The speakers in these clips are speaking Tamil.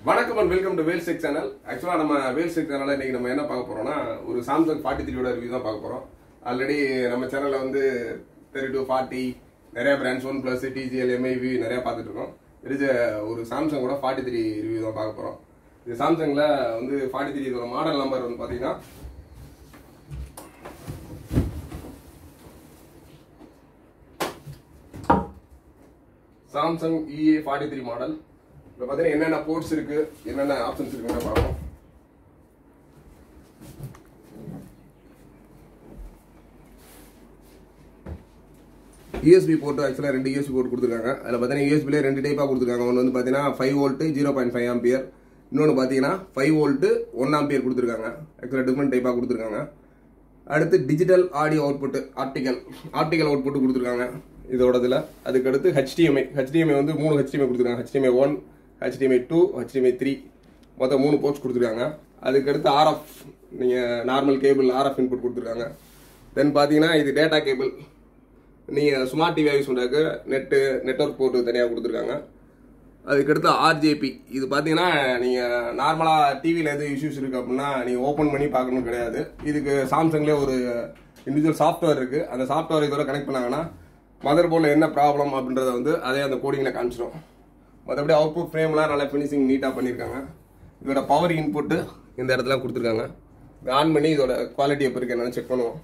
வணக்கம் and welcome to Vel check channel ஆக்சுவலாக நம்ம வேல் செக் சேனலில் இன்னைக்கு நம்ம என்ன பார்க்க போறோம்னா ஒரு சாம்சங் ஃபார்ட்டி த்ரீயோட ரிவ்யூ தான் பார்க்க போகிறோம் ஆல்ரெடி நம்ம சேனலில் வந்து தேர்ட்டி டூ ஃபார்ட்டி நிறைய பிராண்ட்ஸ் ஒன் ப்ளஸ் டிஜிஎல் எம்ஐவி நிறைய பார்த்துட்டு இருக்கோம் இது ஒரு சாம்சங்கோட ஃபார்ட்டி த்ரீ ரிவ்யூ தான் பார்க்க போகிறோம் இது சாம்சங்கில் வந்து ஃபார்ட்டி த்ரீ இதோட மாடல் நம்பர் வந்து பார்த்தீங்கன்னா Samsung EA forty three model இதில் பார்த்தீங்கன்னா என்னென்ன போர்ட்ஸ் இருக்கு என்னென்ன ஆப்ஷன்ஸ் இருக்குன்னு பார்ப்போம் யூஎஸ்பி போர்ட் ஆக்சுவலாக ரெண்டு யூஎஸ்பி போர்ட் கொடுத்துருக்காங்க அதில் பார்த்தீங்கன்னா யூஎஸ்பிலே ரெண்டு டைப்பாக கொடுத்துருக்காங்க ஒன்று வந்து பார்த்தீங்கன்னா five volt zero point five ampere இன்னொன்று பார்த்தீங்கன்னா ஃபைவ் வோல்ட்டு ஒன் ஆம்பியர் கொடுத்துருக்காங்க ஆக்சுவலாக டிஃப்ரெண்ட் டைப்பாக கொடுத்துருக்காங்க அடுத்து digital audio output optical optical output கொடுத்துருக்காங்க இதோட இதில் அதுக்கு அடுத்து ஹெச்டிஎம்ஐ ஹெச்டிஎம்ஐ வந்து மூணு ஹெச்டிஎம்ஐ கொடுத்துருக்காங்க HDMI one HDMI two HDMI three மொத்தம் மூணு போர்ட்ஸ் கொடுத்துருக்காங்க அதுக்கு அடுத்து ஆர்எஃப் நீங்கள் நார்மல் கேபிள் ஆர்எஃப் இன்புட் கொடுத்துருக்காங்க தென் பார்த்தீங்கன்னா இது டேட்டா கேபிள் நீங்கள் ஸ்மார்ட் டிவி யூஸ் பண்ணுறதுக்கு நெட்டு நெட்ஒர்க் போர்ட்டு தனியாக கொடுத்துருக்காங்க அதுக்கடுத்து ஆர்ஜேபி இது பார்த்தீங்கன்னா நீங்கள் நார்மலாக டிவியில் எது இஷ்யூஸ் இருக்குது அப்படின்னா நீங்கள் ஓப்பன் பண்ணி பார்க்கணும் கிடையாது இதுக்கு சாம்சங்லேயே ஒரு இண்டிவிஜுவல் சாஃப்ட்வேர் இருக்குது அந்த சாஃப்ட்வேர் இதோட கனெக்ட் பண்ணாங்கன்னா மதர் போர்டில் என்ன ப்ராப்ளம் அப்படின்றத வந்து அதே அந்த கோடிங்கில் காமிச்சிடும் மற்றபடி அவுட்புட் ஃப்ரேம்லாம் நல்லா ஃபினிஷிங் நீட்டாக பண்ணியிருக்காங்க இதோட பவர் இன்புட்டு இந்த இடத்துல கொடுத்துருக்காங்க ஆன் பண்ணி இதோட குவாலிட்டி எப்படி இருக்கு என்னன்னு செக் பண்ணுவோம்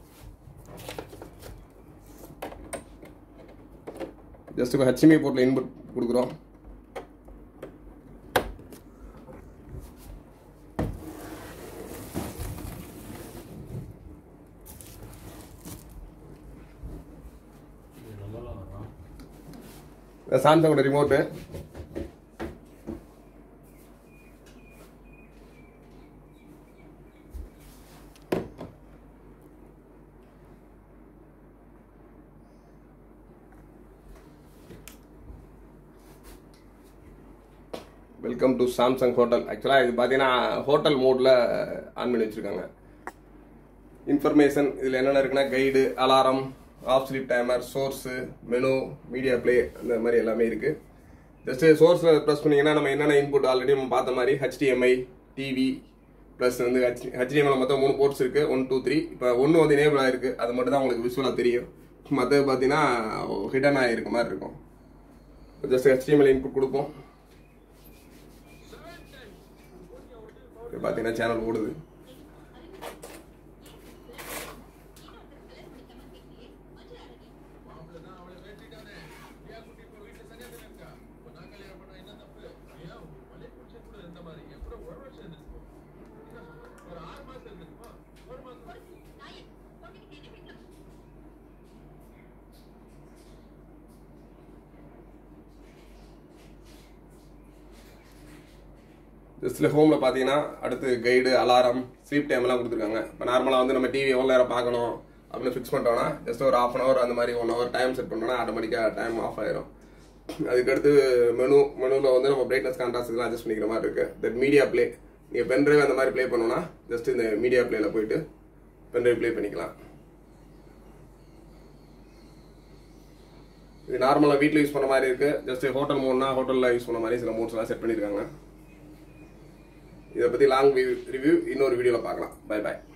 ஜஸ்ட் இப்போ ஹெச்எம்ஐ போர்ட்டில் இன்புட் கொடுக்குறோம் சாம்சங்கோட remote welcome to Samsung hotel ஆக்சுவலாக இது பார்த்தீங்கன்னா ஹோட்டல் மோடில் ஆன் பண்ணி வச்சுருக்காங்க இன்ஃபர்மேஷன் இதில் என்னென்ன இருக்குன்னா guide alarm off sleep timer source menu media play அந்த மாதிரி எல்லாமே இருக்குது ஜஸ்ட் சோர்ஸில் ப்ரெஸ் பண்ணிங்கன்னா நம்ம என்னென்ன இன்புட் ஆல்ரெடி நம்ம பார்த்த மாதிரி ஹெச்டிஎம்ஐ டிவி ப்ளஸ் வந்து ஹெச் ஹெச்டிஎம்ஐ மொத்தம் மூணு போர்ட்ஸ் இருக்குது ஒன் டூ த்ரீ இப்போ ஒன்று வந்து எனேபிள் ஆயிருக்கு அது மட்டும் தான் உங்களுக்கு விஷுவலாக தெரியும் மற்றது பார்த்தீங்கன்னா ஹிடன் ஆகிருக்க மாதிரி இருக்கும் ஜஸ்ட் ஹெச்டிஎம்ஐ இன்புட் கொடுப்போம் பார்த்தீங்கன்னா சேனல் ஓடுது ஜஸ்ட்ல ஹோமில் பார்த்தீங்கன்னா அடுத்து கைடு அலாரம் ஸ்லீப் டைம்லாம் கொடுத்துருக்காங்க இப்போ நார்மலாக வந்து நம்ம டிவி எவ்வளோ நேரம் பார்க்கணும் அப்படின்னு ஃபிக்ஸ் பண்ணிட்டோம்னா ஜஸ்ட் ஒரு ஆஃப் அன் ஹவர் அந்த மாதிரி ஒன் ஹவர் டைம் செட் பண்ணோம்னா ஆட்டோமேட்டிக்காக டைம் ஆஃப் ஆயிரும் அதுக்கடுத்து மெனு மெனுவில் வந்து நம்ம பிரைட்னஸ் கான்ட்ராஸ்ட் இதெல்லாம் அட்ஜஸ்ட் பண்ணிக்கிற மாதிரி இருக்கு தட் மீடியா ப்ளே நீங்கள் பென்ட்ரைவ் அந்த மாதிரி ப்ளே பண்ணோம்னா ஜஸ்ட் இந்த மீடியா ப்ளேல போயிட்டு பென்ட்ரைவ் ப்ளே பண்ணிக்கலாம் இது நார்மலாக வீட்டில் யூஸ் பண்ண மாதிரி இருக்கு ஜஸ்ட் ஹோட்டல் மோட்னா ஹோட்டலில் யூஸ் பண்ண மாதிரி சில மோட்ஸ்லாம் செட் பண்ணியிருக்காங்க இதை பற்றி லாங் ரிவ்யூ இன்னொரு வீடியோவில் பார்க்கலாம் பை பாய்